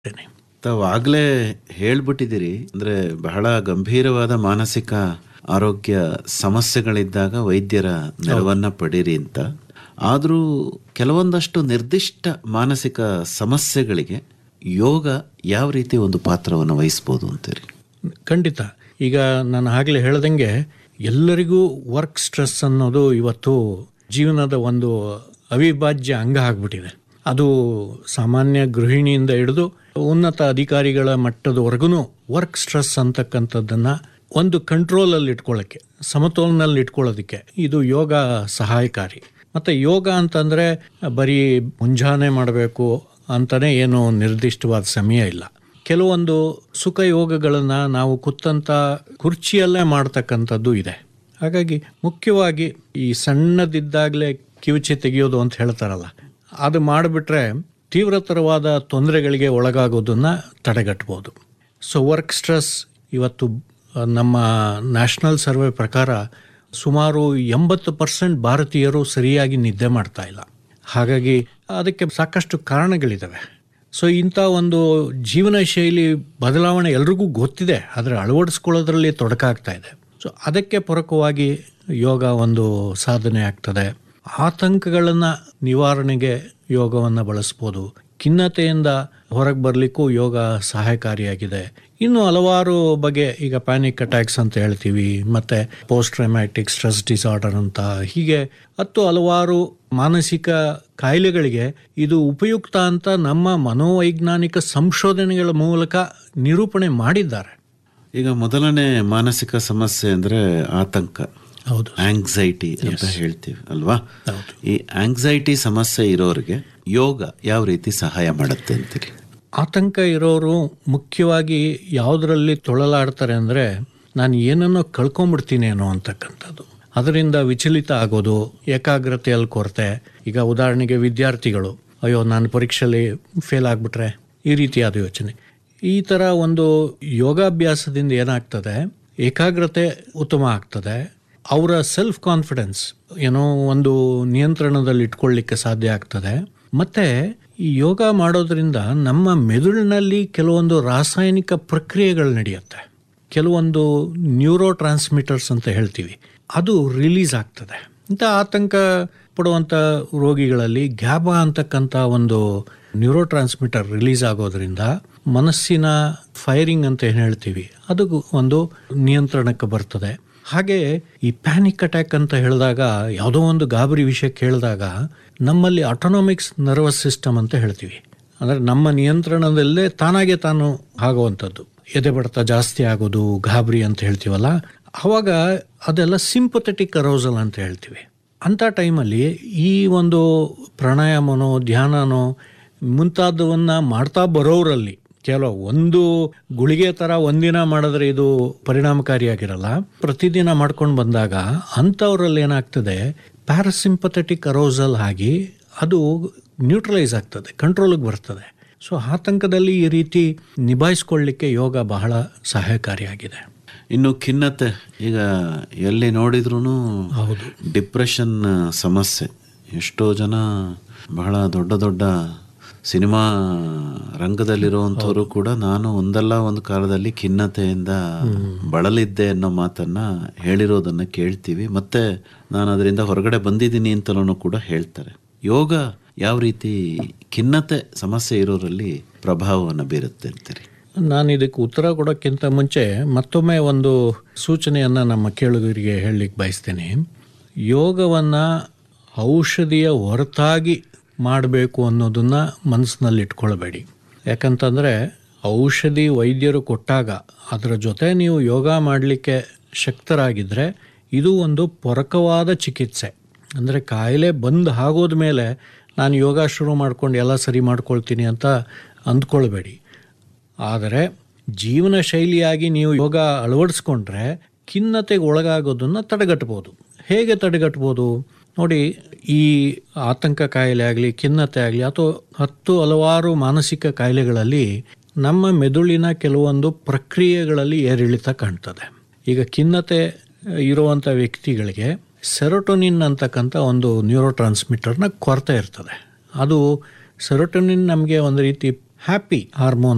ಇದ್ದೇನೆ ತಾವು ಆಗ್ಲೇ ಹೇಳ್ಬಿಟ್ಟಿದ್ದೀರಿ ಅಂದ್ರೆ ಬಹಳ ಗಂಭೀರವಾದ ಮಾನಸಿಕ ಆರೋಗ್ಯ ಸಮಸ್ಯೆಗಳಿದ್ದಾಗ ವೈದ್ಯರ ನೆರವನ್ನ ಪಡೀರಿ ಅಂತ ಆದರೂ ಕೆಲವೊಂದಷ್ಟು ನಿರ್ದಿಷ್ಟ ಮಾನಸಿಕ ಸಮಸ್ಯೆಗಳಿಗೆ ಯೋಗ ಯಾವ ರೀತಿ ಒಂದು ಪಾತ್ರವನ್ನು ವಹಿಸ್ಬೋದು ಅಂತೀರಿ ಖಂಡಿತ ಈಗ ನಾನು ಆಗಲೇ ಹೇಳ್ದಂಗೆ ಎಲ್ಲರಿಗೂ ವರ್ಕ್ ಸ್ಟ್ರೆಸ್ ಅನ್ನೋದು ಇವತ್ತು ಜೀವನದ ಒಂದು ಅವಿಭಾಜ್ಯ ಅಂಗ ಆಗ್ಬಿಟ್ಟಿದೆ ಅದು ಸಾಮಾನ್ಯ ಗೃಹಿಣಿಯಿಂದ ಹಿಡಿದು ಉನ್ನತ ಅಧಿಕಾರಿಗಳ ಮಟ್ಟದವರೆಗೂ ವರ್ಕ್ ಸ್ಟ್ರೆಸ್ ಅಂತಕ್ಕಂಥದ್ದನ್ನು ಒಂದು ಕಂಟ್ರೋಲಲ್ಲಿ ಇಟ್ಕೊಳ್ಳೋಕ್ಕೆ ಸಮತೋಲನಲ್ಲಿ ಇಟ್ಕೊಳ್ಳೋದಕ್ಕೆ ಇದು ಯೋಗ ಸಹಾಯಕಾರಿ ಮತ್ತು ಯೋಗ ಅಂತಂದರೆ ಬರೀ ಮುಂಜಾನೆ ಮಾಡಬೇಕು ಅಂತಲೇ ಏನು ನಿರ್ದಿಷ್ಟವಾದ ಸಮಯ ಇಲ್ಲ ಕೆಲವೊಂದು ಸುಖ ಯೋಗಗಳನ್ನು ನಾವು ಕೂತಂಥ ಕುರ್ಚಿಯಲ್ಲೇ ಮಾಡ್ತಕ್ಕಂಥದ್ದು ಇದೆ ಹಾಗಾಗಿ ಮುಖ್ಯವಾಗಿ ಈ ಸಣ್ಣದಿದ್ದಾಗಲೇ ಕಿವುಚಿ ತೆಗೆಯೋದು ಅಂತ ಹೇಳ್ತಾರಲ್ಲ ಅದು ಮಾಡಿಬಿಟ್ರೆ ತೀವ್ರತರವಾದ ತೊಂದರೆಗಳಿಗೆ ಒಳಗಾಗೋದನ್ನು ತಡೆಗಟ್ಬೋದು ಸೊ ವರ್ಕ್ ಸ್ಟ್ರೆಸ್ ಇವತ್ತು ಆ, ನಮ್ಮ ನ್ಯಾಷನಲ್ ಸರ್ವೆ ಪ್ರಕಾರ ಸುಮಾರು ಎಂಬತ್ತು ಪರ್ಸೆಂಟ್ ಭಾರತೀಯರು ಸರಿಯಾಗಿ ನಿದ್ದೆ ಮಾಡ್ತಾ ಇಲ್ಲ ಹಾಗಾಗಿ ಅದಕ್ಕೆ ಸಾಕಷ್ಟು ಕಾರಣಗಳಿದ್ದಾವೆ ಸೊ ಇಂಥ ಒಂದು ಜೀವನ ಶೈಲಿ ಬದಲಾವಣೆ ಎಲ್ರಿಗೂ ಗೊತ್ತಿದೆ ಆದರೆ ಅಳವಡಿಸ್ಕೊಳ್ಳೋದ್ರಲ್ಲಿ ತೊಡಕಾಗ್ತಾ ಇದೆ ಸೊ ಅದಕ್ಕೆ ಪೂರಕವಾಗಿ ಯೋಗ ಒಂದು ಸಾಧನೆ ಆಗ್ತದೆ ಆತಂಕಗಳನ್ನು ನಿವಾರಣೆಗೆ ಯೋಗವನ್ನು ಬಳಸ್ಬೋದು ಖಿನ್ನತೆಯಿಂದ ಹೊರಗೆ ಬರಲಿಕ್ಕೂ ಯೋಗ ಸಹಾಯಕಾರಿಯಾಗಿದೆ ಇನ್ನು ಹಲವಾರು ಬಗೆ ಈಗ ಪ್ಯಾನಿಕ್ ಅಟ್ಯಾಕ್ಸ್ ಅಂತ ಹೇಳ್ತೀವಿ ಮತ್ತು ಪೋಸ್ಟ್ ಟ್ರೈಮ್ಯಾಟಿಕ್ ಸ್ಟ್ರೆಸ್ ಡಿಸಾರ್ಡರ್ ಅಂತ ಹೀಗೆ ಹತ್ತು ಹಲವಾರು ಮಾನಸಿಕ ಕಾಯಿಲೆಗಳಿಗೆ ಇದು ಉಪಯುಕ್ತ ಅಂತ ನಮ್ಮ ಮನೋವೈಜ್ಞಾನಿಕ ಸಂಶೋಧನೆಗಳ ಮೂಲಕ ನಿರೂಪಣೆ ಮಾಡಿದ್ದಾರೆ ಈಗ ಮೊದಲನೇ ಮಾನಸಿಕ ಸಮಸ್ಯೆ ಅಂದ್ರೆ ಆತಂಕ ಹೌದು ಆಂಗ್ಸೈಟಿ ಅಂತ ಹೇಳ್ತೀವಿ ಅಲ್ವಾ ಹೌದು. ಈ ಆಂಗ್ಸೈಟಿ ಸಮಸ್ಯೆ ಇರೋರಿಗೆ ಯೋಗ ಯಾವ ರೀತಿ ಸಹಾಯ ಮಾಡುತ್ತೆ ಅಂತೀರಿ ಆತಂಕ ಇರೋರು ಮುಖ್ಯವಾಗಿ ಯಾವುದರಲ್ಲಿ ತೊಳಲಾಡ್ತಾರೆ ಅಂದರೆ ನಾನು ಏನನ್ನೋ ಕಳ್ಕೊಂಬಿಡ್ತೀನೇನೋ ಅಂತಕ್ಕಂಥದ್ದು ಅದರಿಂದ ವಿಚಲಿತ ಆಗೋದು ಏಕಾಗ್ರತೆಯಲ್ಲಿ ಕೊರತೆ ಈಗ ಉದಾಹರಣೆಗೆ ವಿದ್ಯಾರ್ಥಿಗಳು ಅಯ್ಯೋ ನಾನು ಪರೀಕ್ಷೆಯಲ್ಲಿ ಫೇಲ್ ಆಗಿಬಿಟ್ರೆ ಈ ರೀತಿಯಾದ ಯೋಚನೆ ಈ ಥರ ಒಂದು ಯೋಗಾಭ್ಯಾಸದಿಂದ ಏನಾಗ್ತದೆ ಏಕಾಗ್ರತೆ ಉತ್ತಮ ಆಗ್ತದೆ ಅವರ ಸೆಲ್ಫ್ ಕಾನ್ಫಿಡೆನ್ಸ್ ಏನೋ ಒಂದು ನಿಯಂತ್ರಣದಲ್ಲಿ ಇಟ್ಕೊಳ್ಳಿಕ್ಕೆ ಸಾಧ್ಯ ಆಗ್ತದೆ ಮತ್ತೆ ಈ ಯೋಗ ಮಾಡೋದ್ರಿಂದ ನಮ್ಮ ಮೆದುಳಿನಲ್ಲಿ ಕೆಲವೊಂದು ರಾಸಾಯನಿಕ ಪ್ರಕ್ರಿಯೆಗಳು ನಡೆಯುತ್ತೆ ಕೆಲವೊಂದು ನ್ಯೂರೋ ಟ್ರಾನ್ಸ್ಮಿಟರ್ಸ್ ಅಂತ ಹೇಳ್ತೀವಿ ಅದು ರಿಲೀಸ್ ಆಗ್ತದೆ ಇಂಥ ಆತಂಕ ಪಡುವಂಥ ರೋಗಿಗಳಲ್ಲಿ ಗ್ಯಾಬಾ ಅಂತಕ್ಕಂಥ ಒಂದು ನ್ಯೂರೋ ಟ್ರಾನ್ಸ್ಮಿಟರ್ ರಿಲೀಸ್ ಆಗೋದ್ರಿಂದ ಮನಸ್ಸಿನ ಫೈರಿಂಗ್ ಅಂತ ಏನು ಹೇಳ್ತೀವಿ ಅದು ಒಂದು ನಿಯಂತ್ರಣಕ್ಕೆ ಬರ್ತದೆ ಹಾಗೆ ಈ ಪ್ಯಾನಿಕ್ ಅಟ್ಯಾಕ್ ಅಂತ ಹೇಳಿದಾಗ ಯಾವುದೋ ಒಂದು ಗಾಬರಿ ವಿಷಯ ಕೇಳಿದಾಗ ನಮ್ಮಲ್ಲಿ ಆಟೋನಾಮಿಕ್ಸ್ ನರ್ವಸ್ ಸಿಸ್ಟಮ್ ಅಂತ ಹೇಳ್ತೀವಿ ಅಂದರೆ ನಮ್ಮ ನಿಯಂತ್ರಣದಲ್ಲೇ ತಾನಾಗೆ ತಾನು ಆಗುವಂಥದ್ದು ಎದೆ ಬಡಿತ ಜಾಸ್ತಿ ಆಗೋದು ಗಾಬರಿ ಅಂತ ಹೇಳ್ತೀವಲ್ಲ ಅವಾಗ ಅದೆಲ್ಲ ಸಿಂಪಥೆಟಿಕ್ ಅರೋಸಲ್ ಅಂತ ಹೇಳ್ತೀವಿ ಅಂಥ ಟೈಮಲ್ಲಿ ಈ ಒಂದು ಪ್ರಾಣಾಯಾಮನೋ ಧ್ಯಾನನೋ ಮುಂತಾದವನ್ನ ಮಾಡ್ತಾ ಬರೋರಲ್ಲಿ ಕೆಲವು ಒಂದು ಗುಳಿಗೆ ಥರ ಒಂದಿನ ಮಾಡಿದ್ರೆ ಇದು ಪರಿಣಾಮಕಾರಿಯಾಗಿರಲ್ಲ ಪ್ರತಿದಿನ ಮಾಡ್ಕೊಂಡು ಬಂದಾಗ ಅಂಥವ್ರಲ್ಲಿ ಏನಾಗ್ತದೆ ಪ್ಯಾರಾಸಿಂಪಥೆಟಿಕ್ ಅರೋಸಲ್ ಆಗಿ ಅದು ನ್ಯೂಟ್ರಲೈಸ್ ಆಗ್ತದೆ ಕಂಟ್ರೋಲಿಗೆ ಬರ್ತದೆ ಸೊ ಆತಂಕದಲ್ಲಿ ಈ ರೀತಿ ನಿಭಾಯಿಸ್ಕೊಳ್ಳಿಕ್ಕೆ ಯೋಗ ಬಹಳ ಸಹಾಯಕಾರಿಯಾಗಿದೆ ಇನ್ನು ಖಿನ್ನತೆ ಈಗ ಎಲ್ಲಿ ನೋಡಿದ್ರೂ ಹೌದು ಡಿಪ್ರೆಷನ್ ಸಮಸ್ಯೆ ಎಷ್ಟೋ ಜನ ಬಹಳ ದೊಡ್ಡ ದೊಡ್ಡ ಸಿನಿಮಾ ರಂಗದಲ್ಲಿರುವಂಥವ್ರು ಕೂಡ ನಾನು ಒಂದಲ್ಲ ಒಂದು ಕಾಲದಲ್ಲಿ ಖಿನ್ನತೆಯಿಂದ ಬಳಲಿದ್ದೆ ಅನ್ನೋ ಮಾತನ್ನ ಹೇಳಿರೋದನ್ನ ಕೇಳ್ತೀವಿ ಮತ್ತೆ ನಾನು ಅದರಿಂದ ಹೊರಗಡೆ ಬಂದಿದ್ದೀನಿ ಅಂತಲೂ ಕೂಡ ಹೇಳ್ತಾರೆ ಯೋಗ ಯಾವ ರೀತಿ ಖಿನ್ನತೆ ಸಮಸ್ಯೆ ಇರೋರಲ್ಲಿ ಪ್ರಭಾವವನ್ನು ಬೀರುತ್ತೆ ಅಂತೀರಿ ನಾನು ಇದಕ್ಕೆ ಉತ್ತರ ಕೊಡೋಕ್ಕಿಂತ ಮುಂಚೆ ಮತ್ತೊಮ್ಮೆ ಒಂದು ಸೂಚನೆಯನ್ನು ನಮ್ಮ ಕೇಳುಗರಿಗೆ ಹೇಳಲಿಕ್ಕೆ ಬಯಸ್ತೀನಿ ಯೋಗವನ್ನು ಔಷಧಿಯ ಹೊರತಾಗಿ ಮಾಡಬೇಕು ಅನ್ನೋದನ್ನು ಮನಸ್ಸಿನಲ್ಲಿ ಇಟ್ಕೊಳ್ಬೇಡಿ ಯಾಕಂತಂದರೆ ಔಷಧಿ ವೈದ್ಯರು ಕೊಟ್ಟಾಗ ಅದರ ಜೊತೆ ನೀವು ಯೋಗ ಮಾಡಲಿಕ್ಕೆ ಶಕ್ತರಾಗಿದ್ದರೆ ಇದು ಒಂದು ಪೊರಕವಾದ ಚಿಕಿತ್ಸೆ ಅಂದರೆ ಕಾಯಿಲೆ ಬಂದು ಆಗೋದ ಮೇಲೆ ನಾನು ಯೋಗ ಶುರು ಮಾಡ್ಕೊಂಡು ಎಲ್ಲ ಸರಿ ಮಾಡ್ಕೊಳ್ತೀನಿ ಅಂತ ಅಂದ್ಕೊಳ್ಬೇಡಿ ಆದರೆ ಜೀವನ ಶೈಲಿಯಾಗಿ ನೀವು ಯೋಗ ಅಳವಡಿಸ್ಕೊಂಡ್ರೆ ಖಿನ್ನತೆಗೆ ಒಳಗಾಗೋದನ್ನು ತಡೆಗಟ್ಬೋದು ಹೇಗೆ ತಡೆಗಟ್ಬೋದು ನೋಡಿ ಈ ಆತಂಕ ಕಾಯಿಲೆ ಆಗಲಿ ಖಿನ್ನತೆ ಆಗಲಿ ಅಥವಾ ಹತ್ತು ಹಲವಾರು ಮಾನಸಿಕ ಕಾಯಿಲೆಗಳಲ್ಲಿ ನಮ್ಮ ಮೆದುಳಿನ ಕೆಲವೊಂದು ಪ್ರಕ್ರಿಯೆಗಳಲ್ಲಿ ಏರಿಳಿತ ಕಾಣ್ತದೆ ಈಗ ಖಿನ್ನತೆ ಇರುವಂಥ ವ್ಯಕ್ತಿಗಳಿಗೆ ಸೆರೋಟೋನಿನ್ ಅಂತಕ್ಕಂಥ ಒಂದು ನ್ಯೂರೋ ಟ್ರಾನ್ಸ್ಮಿಟರ್ನ ಕೊರತೆ ಇರ್ತದೆ ಅದು ಸೆರೋಟೋನಿನ್ ನಮಗೆ ಒಂದು ರೀತಿ ಹ್ಯಾಪಿ ಹಾರ್ಮೋನ್